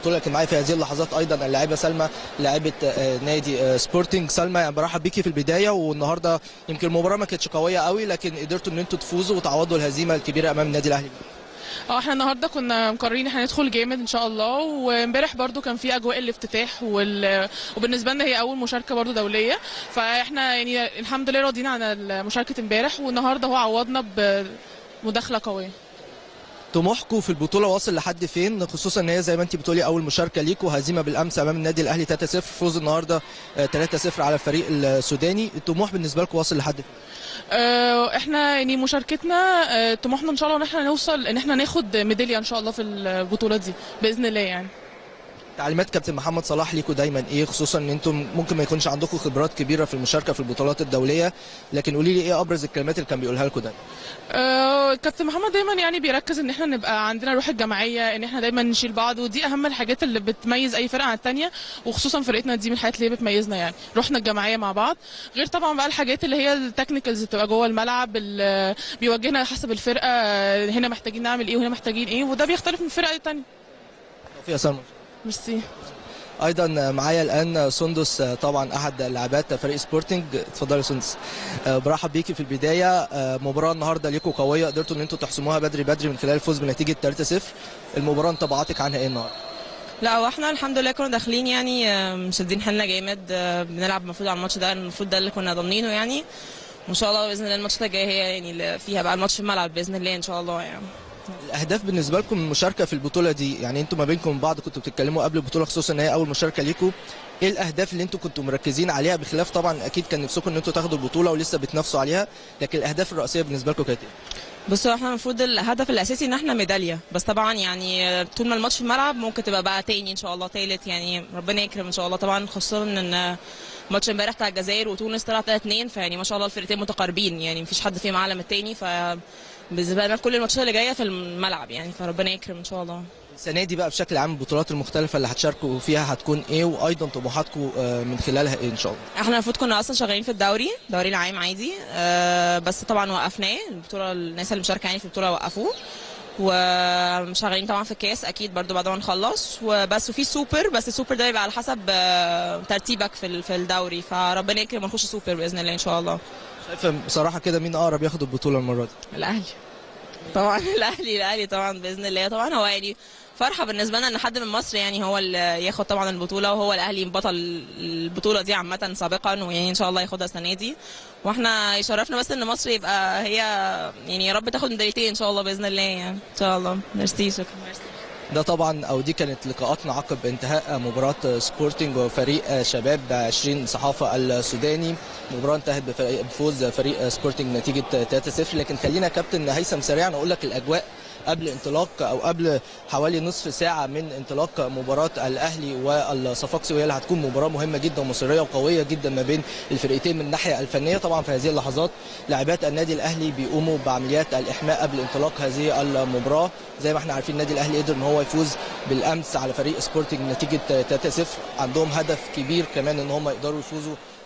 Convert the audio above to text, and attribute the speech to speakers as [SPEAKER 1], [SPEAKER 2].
[SPEAKER 1] البطوله لكن معايا في هذه اللحظات ايضا اللاعبه سلمى لاعبه آه، نادي آه، سبورتنج سلمى يعني برحب بيكي في البدايه والنهارده يمكن المباراه ما كانتش قويه قوي لكن قدرتوا ان انتوا تفوزوا وتعوضوا الهزيمه الكبيره امام النادي الاهلي
[SPEAKER 2] اه احنا النهارده كنا مقررين احنا هندخل جامد ان شاء الله وامبارح برضو كان في اجواء الافتتاح وال... وبالنسبه لنا هي اول مشاركه برضو دوليه فاحنا يعني الحمد لله راضيين عن مشاركه امبارح والنهارده هو عوضنا بمداخله قويه
[SPEAKER 1] طموحكم في البطوله واصل لحد فين خصوصا ان هي زي ما انت بتقولي اول مشاركه ليكوا هزيمه بالامس امام النادي الاهلي 3-0 فوز النهارده آه، 3-0 على الفريق السوداني الطموح بالنسبه لكم واصل لحد فين
[SPEAKER 2] اه، احنا يعني مشاركتنا اه، طموحنا ان شاء الله ان احنا نوصل ان احنا ناخد ميداليه ان شاء الله في البطوله دي باذن الله يعني
[SPEAKER 1] تعليمات كابتن محمد صلاح ليكوا دايما ايه خصوصا ان انتم ممكن ما يكونش عندكم خبرات كبيره في المشاركه في البطولات الدوليه لكن قولي لي ايه ابرز الكلمات اللي كان بيقولها لكم دايما
[SPEAKER 2] آه، كابتن محمد دايما يعني بيركز ان احنا نبقى عندنا روح الجماعيه ان احنا دايما نشيل بعض ودي اهم الحاجات اللي بتميز اي فرقه عن الثانيه وخصوصا فرقتنا دي من الحاجات اللي هي بتميزنا يعني روحنا الجماعيه مع بعض غير طبعا بقى الحاجات اللي هي التكنيكالز اللي بتبقى جوه الملعب اللي بيوجهنا على حسب الفرقه آه، هنا محتاجين نعمل ايه وهنا محتاجين ايه وده بيختلف من فرقه للتانيه
[SPEAKER 1] في سلمى
[SPEAKER 2] ميرسي
[SPEAKER 1] ايضا معايا الان سندس طبعا احد لاعبات فريق سبورتنج اتفضلي يا سندس آه، برحب بيكي في البدايه آه، مباراه النهارده ليكم قويه قدرتوا ان انتوا تحسموها بدري بدري من خلال الفوز بنتيجه 3-0 المباراه انطباعاتك عنها ايه النهارده
[SPEAKER 3] لا واحنا الحمد لله كنا داخلين يعني آه، مشدين حيلنا جامد آه، بنلعب المفروض على الماتش ده المفروض ده اللي كنا ضامنينه يعني وان شاء الله باذن الله الماتش الجاي هي يعني اللي فيها بقى الماتش في الملعب باذن الله ان شاء الله يعني
[SPEAKER 1] الاهداف بالنسبه لكم من المشاركه في البطوله دي يعني انتوا ما بينكم وبين بعض كنتوا بتتكلموا قبل البطوله خصوصا ان هي اول مشاركه ليكم ايه الاهداف اللي انتوا كنتوا مركزين عليها بخلاف طبعا اكيد كان نفسكم ان انتوا تاخدوا البطوله ولسه بتنافسوا عليها لكن الاهداف الرئيسيه بالنسبه لكم كانت ايه
[SPEAKER 3] بصوا احنا المفروض الهدف الاساسي ان احنا ميداليه بس طبعا يعني آه، طول ما الماتش في الملعب ممكن تبقى بقى تاني ان شاء الله تالت يعني ربنا يكرم ان شاء الله طبعا خصوصا ان آه، ماتش امبارح بتاع الجزائر وتونس طلع 3 2 فيعني ما شاء الله الفرقتين متقاربين يعني مفيش حد فيهم اعلى من التاني ف بالنسبه لنا كل الماتشات اللي جايه في الملعب يعني فربنا يكرم ان شاء الله
[SPEAKER 1] السنه دي بقى بشكل عام البطولات المختلفه اللي هتشاركوا فيها هتكون ايه وايضا طموحاتكم آه، من خلالها ايه ان شاء الله
[SPEAKER 3] احنا المفروض كنا اصلا شغالين في الدوري الدوري العام عادي آه، بس طبعا وقفناه البطوله الناس اللي مشاركه يعني في البطوله وقفوه وشغالين طبعا في الكاس اكيد برضو بعد ما نخلص وبس وفي سوبر بس السوبر ده يبقى على حسب آه، ترتيبك في ال- في الدوري فربنا يكرم ونخش سوبر باذن الله ان شاء الله
[SPEAKER 1] شايفه بصراحه كده مين اقرب ياخد البطوله المره دي
[SPEAKER 3] الاهلي طبعا الاهلي الاهلي طبعا باذن الله طبعا هو يعني فرحه بالنسبه لنا ان حد من مصر يعني هو اللي ياخد طبعا البطوله وهو الاهلي بطل البطوله دي عامه سابقا ويعني ان شاء الله ياخدها السنه دي واحنا يشرفنا بس ان مصر يبقى هي يعني يا رب تاخد ميداليتين ان شاء الله باذن الله يعني ان شاء الله ميرسي شكرا ميرسي
[SPEAKER 1] ده طبعا او دي كانت لقاءاتنا عقب انتهاء مباراه سبورتنج وفريق شباب 20 صحافه السوداني مباراه انتهت بفريق- بفوز فريق سبورتنج نتيجه 3-0 لكن خلينا كابتن هيثم سريعا اقول لك الاجواء قبل انطلاق او قبل حوالي نصف ساعه من انطلاق مباراه الاهلي والصفاقسي وهي اللي هتكون مباراه مهمه جدا ومصيريه وقويه جدا ما بين الفرقتين من الناحيه الفنيه طبعا في هذه اللحظات لاعبات النادي الاهلي بيقوموا بعمليات الاحماء قبل انطلاق هذه المباراه زي ما احنا عارفين النادي الاهلي قدر ان هو يفوز بالامس على فريق سبورتنج نتيجه 3-0 عندهم هدف كبير كمان ان هم يقدروا يفوزوا